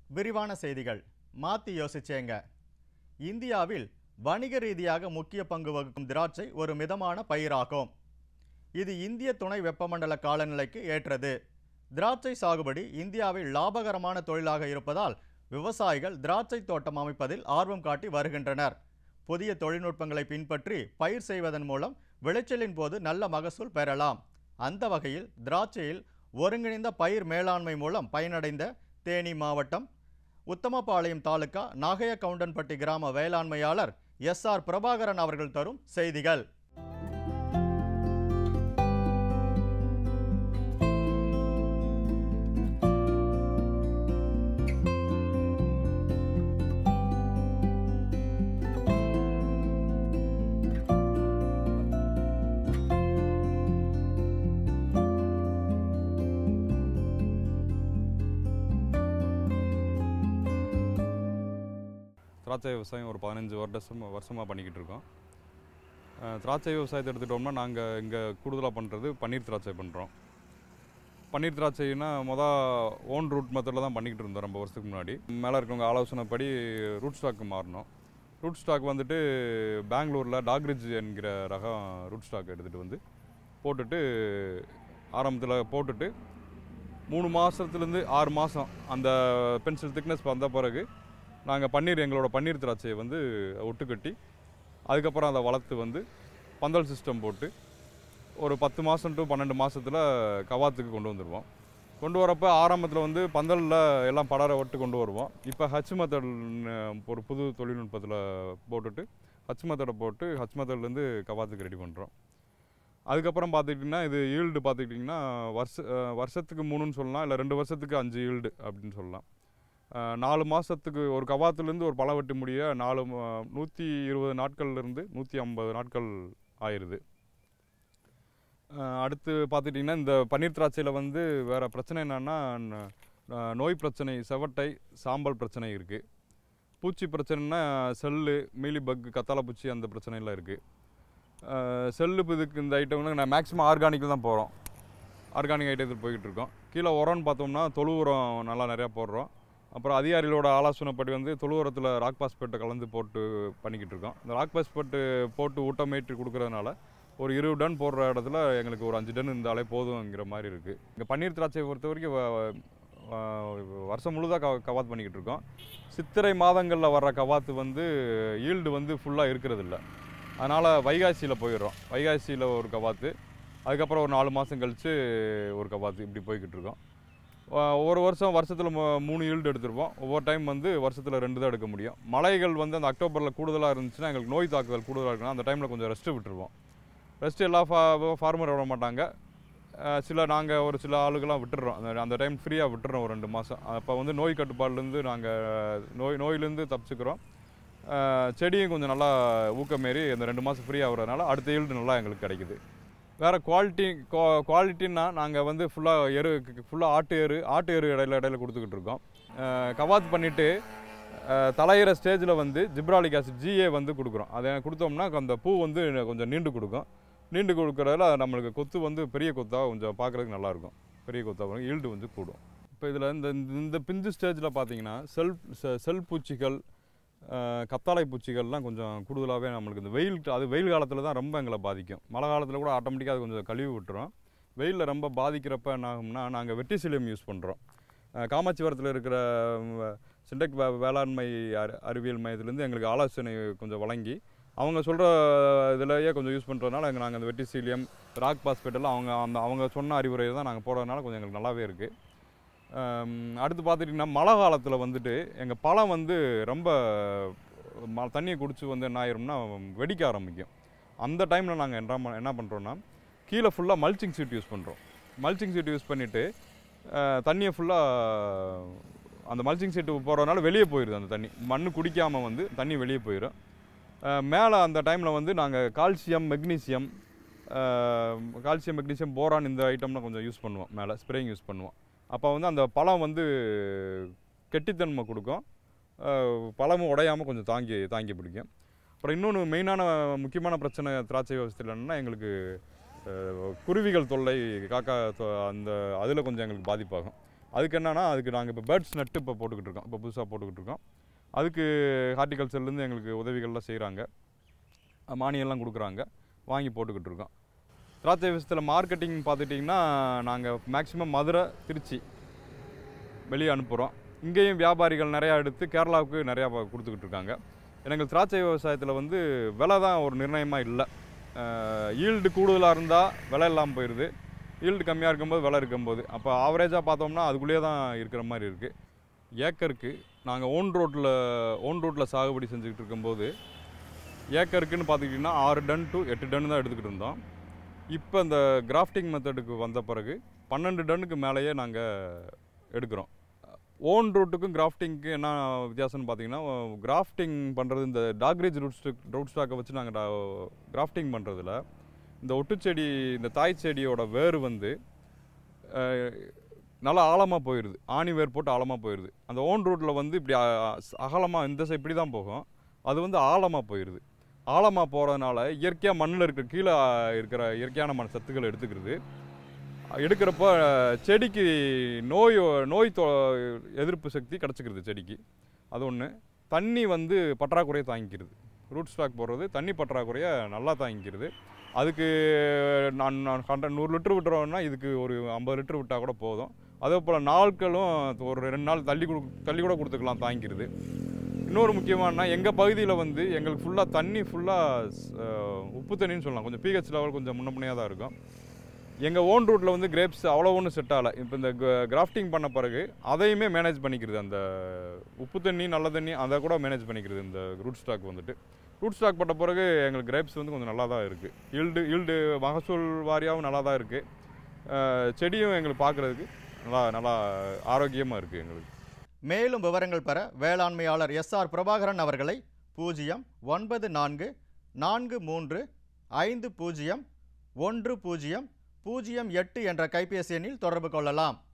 விரிவான செய்திகள் மாத்தி யோசிச்சேங்க இந்தியாவில் வணிக ரீதியாக முக்கிய பங்கு வகிக்கும் திராட்சை ஒரு மிதமான பயிராகும் இது இந்திய துணை வெப்பமண்டல காலநிலைக்கு ஏற்றது திராட்சை சாகுபடி இந்தியாவில் லாபகரமான தொழிலாக இருப்பதால் விவசாயிகள் திராட்சை தோட்டம் அமைப்பதில் ஆர்வம் காட்டி வருகின்றனர் புதிய தொழில்நுட்பங்களை பின்பற்றி பயிர் செய்வதன் மூலம் விளைச்சலின் போது நல்ல மகசூல் பெறலாம் அந்த வகையில் திராட்சையில் ஒருங்கிணைந்த பயிர் மேலாண்மை மூலம் பயனடைந்த தேனி மாவட்டம் உத்தமபாளையம் தாலுகா நாகைய கவுண்டன்பட்டி கிராம வேளாண்மையாளர் எஸ் ஆர் பிரபாகரன் அவர்கள் தரும் செய்திகள் திராட்சை விவசாயம் ஒரு பதினஞ்சு வருஷம் வருஷமாக பண்ணிக்கிட்டு இருக்கோம் அஹ், திராட்சை விவசாயத்தை எடுத்துட்டோம்னா நாங்கள் இங்கே கூடுதலாக பண்ணுறது பன்னீர் திராட்சை பண்ணுறோம் பன்னீர் திராட்சைனா மொதல் ஓன் ரூட் மெத்தடில் தான் பண்ணிக்கிட்டு இருந்தோம் ரொம்ப வருஷத்துக்கு முன்னாடி மேலே இருக்கவங்க ஆலோசனைப்படி ரூட் ஸ்டாக்கு மாறினோம் ரூட் ஸ்டாக் வந்துட்டு பெங்களூரில் டாக்ரிட்ஜ் என்கிற ரகம் ரூட் ஸ்டாக் எடுத்துகிட்டு வந்து போட்டுட்டு ஆரம்பத்தில் போட்டுட்டு மூணு மாதத்துலேருந்து ஆறு மாதம் அந்த பென்சில் திக்னஸ் வந்த பிறகு நாங்கள் பன்னீர் எங்களோட பன்னீர் திராட்சையை வந்து ஒட்டு கட்டி அதுக்கப்புறம் அதை வளர்த்து வந்து பந்தல் சிஸ்டம் போட்டு ஒரு பத்து மாதம் டு பன்னெண்டு மாதத்தில் கவாத்துக்கு கொண்டு வந்துடுவோம் கொண்டு வரப்போ ஆரம்பத்தில் வந்து பந்தலில் எல்லாம் படர விட்டு கொண்டு வருவோம் இப்போ ஹச் மெத்தட் ஒரு புது தொழில்நுட்பத்தில் போட்டுட்டு ஹச் மெத்தடை போட்டு ஹச் மெத்தட்லேருந்து கவாத்துக்கு ரெடி பண்ணுறோம் அதுக்கப்புறம் பார்த்துக்கிட்டிங்கன்னா இது ஈல்டு பார்த்துக்கிட்டிங்கன்னா வருஷ அஹ் வருஷத்துக்கு மூணுன்னு சொல்லலாம் இல்லை ரெண்டு வருஷத்துக்கு அஞ்சு ஈல்டு அப்படின்னு சொல்லலாம் அஹ் நாலு மாதத்துக்கு ஒரு கவாத்துலேருந்து ஒரு பழம் வெட்டி முடிய நாலு நூற்றி இருபது நாட்கள்லேருந்து நூற்றி ஐம்பது நாட்கள் ஆயிடுது அஹ் அடுத்து பார்த்துட்டிங்கன்னா இந்த பன்னீர் திராட்சையில் வந்து வேறு பிரச்சனை என்னென்னா நோய் பிரச்சனை செவட்டை சாம்பல் பிரச்சனை இருக்குது பூச்சி பிரச்சனைனா செல்லு மீலி பக் கத்தாழை பூச்சி அந்த பிரச்சனைலாம் இருக்குது செல்லு இதுக்கு இந்த ஐட்டம் வந்து நான் மேக்ஸிமம் ஆர்கானிக்கில் தான் போகிறோம் ஆர்கானிக் ஐட்டத்தில் போய்கிட்டு இருக்கோம் கீழே உரம்னு பார்த்தோம்னா தொழு உரம் நல்லா நிறையா போடுறோம் அப்புறம் அதிகாரிகளோட ஆலோசனைப்படி வந்து தொழு உரத்தில் ராக் பாஸ்பேட்டை கலந்து போட்டு பண்ணிக்கிட்டு இருக்கோம் இந்த ராக் பாஸ்பேட்டு போட்டு ஊட்டமேற்றி கொடுக்கறதுனால ஒரு இருபது டன் போடுற இடத்துல எங்களுக்கு ஒரு அஞ்சு டன் இருந்தாலே போதுங்கிற மாதிரி இருக்குது இங்கே பன்னீர் திராட்சையை பொறுத்த வரைக்கும் வ- வ- வருஷம் முழுதாக கவ கவாத் பண்ணிக்கிட்டு இருக்கோம் சித்திரை மாதங்களில் வர்ற கவாத்து வந்து ஈல்டு வந்து ஃபுல்லாக இருக்கிறது இல்ல அதனால் வைகாசியில் போயிடுறோம் வைகாசியில் ஒரு கவாத்து அதுக்கப்புறம் ஒரு நாலு மாதம் கழித்து ஒரு கவாத்து இப்படி போய்கிட்டு இருக்கோம் வ- ஒவ்வொரு வருஷம் வருஷத்தில் மூணு ஈல்டு எடுத்திருப்போம் ஒவ்வொரு டைம் வந்து வருஷத்தில் ரெண்டு தான் எடுக்க முடியும் மழைகள் வந்து அந்த அக்டோபரில் கூடுதலாக இருந்துச்சுன்னா எங்களுக்கு நோய் தாக்குதல் கூடுதலாக இருக்குன்னா அந்த டைமில் கொஞ்சம் ரெஸ்ட்டு விட்டுருவோம் ரெஸ்ட் எல்லா ஃபா ஃபார்மர் விட மாட்டாங்க அஹ் சில நாங்கள் ஒரு சில ஆளுகெல்லாம் விட்டுடுறோம் அந்த அந்த டைம் ஃப்ரீயாக விட்டுறோம் ஒரு ரெண்டு மாதம் அப்போ வந்து நோய் கட்டுப்பாடுலேருந்து நாங்கள் நோய் நோயிலேருந்து தப்பிச்சுக்கிறோம் அஹ் செடியும் கொஞ்சம் நல்லா ஊக்கமேறி இந்த ரெண்டு மாதம் ஃப்ரீயாக வர்றதுனால அடுத்த ஈல்டு நல்லா எங்களுக்கு கிடைக்குது வேறு குவாலிட்டி குவாலிட்டின்னா நாங்கள் வந்து ஃபுல்லாக எரு ஃபுல்லாக ஆட்டு எரு ஆட்டு எரு இடையில இடையில கொடுத்துக்கிட்டு இருக்கோம் அஹ் கவாத் பண்ணிவிட்டு தலையிற ஸ்டேஜில் வந்து ஜிப்ராலிக் ஆசிட் ஜிஏ வந்து கொடுக்குறோம் அதை கொடுத்தோம்னா அந்த பூ வந்து கொஞ்சம் நீண்டு கொடுக்கும் நீண்டு கொடுக்குறதுல நம்மளுக்கு கொத்து வந்து பெரிய கொத்தாக கொஞ்சம் பார்க்குறதுக்கு நல்லாயிருக்கும் பெரிய கொத்தாக ஈல்டு வந்து கூடும் இப்போ இதில் இந்த இந்த- இந்த பிஞ்சு ஸ்டேஜில் பார்த்தீங்கன்னா செல் செ- செல் பூச்சிகள் அஹ், கத்தாழை பூச்சிகள்லாம் கொஞ்சம் கூடுதலாகவே நம்மளுக்கு இந்த வெயில் அது வெயில் காலத்தில் தான் ரொம்ப எங்களை பாதிக்கும் மழை காலத்தில் கூட ஆட்டோமேட்டிக்காக அது கொஞ்சம் கழுவி விட்டுரும் வெயிலில் ரொம்ப பாதிக்கிறப்ப என்ன ஆகும்னா நாங்கள் வெட்டிசிலியம் யூஸ் பண்ணுறோம் காமாட்சிபுரத்தில் இருக்கிற ம், சிண்டெக் வே வேளாண்மை அறி அறிவியல் மையத்துலேருந்து எங்களுக்கு ஆலோசனை கொஞ்சம் வழங்கி அவங்க சொல்கிற இதுலேயே கொஞ்சம் யூஸ் பண்ணுறதுனால எங்கள் நாங்கள் அந்த வெட்டிசீலியம் ராக் பாஸ்பேட் எல்லாம் அவங்க அந்த அவங்க சொன்ன அறிவுரையை தான் நாங்கள் போடுறதுனால கொஞ்சம் எங்களுக்கு நல்லாவே இருக்குது அடுத்து பார்த்துட்டிங்கன்னா மழை காலத்தில் வந்துட்டு எங்கள் பழம் வந்து ரொம்ப ம தண்ணியை குடிச்சு வந்து என்ன ஆயிரும்னா வெடிக்க ஆரம்பிக்கும் அந்த டைமில் நாங்கள் என்ன பண்- என்ன பண்ணுறோன்னா கீழே ஃபுல்லாக மல்ச்சிங் சீட் யூஸ் பண்ணுறோம் மல்ச்சிங் சீட் யூஸ் பண்ணிவிட்டு தண்ணியை ஃபுல்லாக அந்த மல்ச்சிங் சீட்டு போகிறதுனால வெளியே போயிடுது அந்த தண்ணி மண் குடிக்காமல் வந்து தண்ணி வெளியே போயிடும் மேலே அந்த டைமில் வந்து நாங்கள் calcium magnesium calcium magnesium boron இந்த ஐட்டம்லாம் கொஞ்சம் யூஸ் பண்ணுவோம் மேலே ஸ்ப்ரேயிங் யூஸ் பண்ணுவோம் அப்போ வந்து அந்த பழம் வந்து கெட்டித்தன்மை கொடுக்கும் அஹ், பழமும் உடையாமல் கொஞ்சம் தாங்கி தாங்கி பிடிக்கும் அப்புறம் இன்னொன்று மெயினான முக்கியமான பிரச்சனை திராட்சை விவசாயத்தில் என்னென்னா எங்களுக்கு அஹ், குருவிகள் தொல்லை காக்கா தொ- அந்த அதில் கொஞ்சம் எங்களுக்கு பாதிப்பாகும் அதுக்கு என்னன்னா அதுக்கு நாங்கள் இப்போ பேர்ட்ஸ் நட்டு இப்போ போட்டுக்கிட்டு இருக்கோம் இப்போ புதுசாக போட்டுக்கிட்டு இருக்கோம் அதுக்கு ஹார்டிகல்ச்சர்லேருந்து எங்களுக்கு உதவிகள்லாம் செய்கிறாங்க மானியம்லாம் கொடுக்குறாங்க வாங்கி போட்டுக்கிட்டு இருக்கோம் திராட்சை விஷயத்தில் மார்க்கெட்டிங் பார்த்துட்டிங்கன்னா நாங்கள் மேக்ஸிமம் மதுரை திருச்சி வெளியே அனுப்புகிறோம் இங்கேயும் வியாபாரிகள் நிறையா எடுத்து கேரளாவுக்கு நிறையா ப- கொடுத்துக்கிட்டு இருக்காங்க எங்கள் திராட்சை விவசாயத்தில் வந்து விலை தான் ஒரு நிர்ணயமாக இல்லை ஈல்டு கூடுதலாக இருந்தால் விலை இல்லாமல் போயிடுது ஈல்டு கம்மியாக இருக்கும்போது விலை இருக்கும்போது அப்போ ஆவரேஜாக பார்த்தோம்னா அதுக்குள்ளேயே தான் இருக்கிற மாதிரி இருக்குது ஏக்கருக்கு நாங்கள் ஓன் ரோட்டில் ஓன் ரோட்டில் சாகுபடி செஞ்சுக்கிட்டு இருக்கும்போது ஏக்கருக்குன்னு பார்த்துக்கிட்டிங்கன்னா ஆறு டன் டு எட்டு டன் தான் எடுத்துக்கிட்டு இருந்தோம் இப்போ இந்த கிராஃப்டிங் மெத்தடுக்கு வந்த பிறகு பன்னெண்டு டன்னுக்கு மேலேயே நாங்கள் எடுக்கிறோம் ஓன் ரூட்டுக்கும் கிராஃப்டிங்க்கு என்ன வித்தியாசம்னு பார்த்தீங்கன்னா கிராஃப்டிங் பண்ணுறது இந்த டாக்ரேஜ் ரூட் ஸ்டாக் ரூட் ஸ்டாக்கை வச்சு நாங்கள் கிராஃப்டிங் பண்ணுறதுல இந்த ஒட்டுச்செடி இந்த தாய் செடியோட வேர் வந்து அஹ், நல்லா ஆழமாக போயிடுது ஆணி வேர் போட்டு ஆழமாக போயிடுது அந்த ஓன் ரூட்டில் வந்து இப்படி அகலமாக இந்த சைடு இப்படி தான் போகும் அது வந்து ஆழமாக போயிடுது ஆழமாக போகிறதுனால இயற்கையாக மண்ணில் இருக்கிற கீழே இருக்கிற இயற்கையான மண் சத்துக்களை எடுத்துக்கிறது எடுக்கிறப்ப செடிக்கு நோய் நோய் தொ எதிர்ப்பு சக்தி கிடச்சிக்கிறது செடிக்கு அது ஒன்று தண்ணி வந்து பற்றாக்குறையை தாங்கிக்கிறது ரூட் ஸ்டாக் போடுறது தண்ணி பற்றாக்குறையை நல்லா தாங்கிக்கிறது அதுக்கு நான் நான் ஹண்ட்ரட் நூறு லிட்டர் விட்டுறோம்னா இதுக்கு ஒரு ஐம்பது லிட்டர் விட்டால் கூட போதும் அதே போல் நாட்களும் ஒரு ரெண்டு நாள் தள்ளி கொடு தள்ளி கூட கொடுத்துக்கலாம் தாங்கிக்கிறது இன்னொரு முக்கியமானா எங்கள் பகுதியில் வந்து எங்களுக்கு ஃபுல்லாக தண்ணி ஃபுல்லாக உப்பு தண்ணின்னு சொல்லலாம் கொஞ்சம் பிஹெச் லெவல் கொஞ்சம் முன்ன முன்னையாக தான் இருக்கும் எங்கள் ஓன் ரூட்டில் வந்து கிரேப்ஸ் அவ்வளோ ஒன்றும் செட் ஆகலை இப்போ இந்த கிராஃப்டிங் பண்ண பிறகு அதையுமே மேனேஜ் பண்ணிக்கிறது அந்த உப்பு தண்ணி நல்ல தண்ணி அதை கூட மேனேஜ் பண்ணிக்கிறது இந்த ரூட் ஸ்டாக் வந்துட்டு ரூட் ஸ்டாக் பண்ண பிறகு எங்களுக்கு கிரேப்ஸ் வந்து கொஞ்சம் நல்லா தான் இருக்குது ஈல்டு ஈல்டு மகசூல் வாரியாகவும் நல்லா தான் இருக்குது செடியும் எங்களுக்கு பார்க்குறதுக்கு நல்லா நல்லா ஆரோக்கியமாக இருக்குது எங்களுக்கு மேலும் விவரங்கள் பெற வேளாண்மையாளர் எஸ் ஆர் பிரபாகரன் அவர்களை பூஜ்ஜியம் ஒன்பது நான்கு நான்கு மூன்று ஐந்து பூஜ்ஜியம் ஒன்று பூஜ்ஜியம் பூஜ்ஜியம் எட்டு என்ற கைபேசி எண்ணில் தொடர்பு கொள்ளலாம்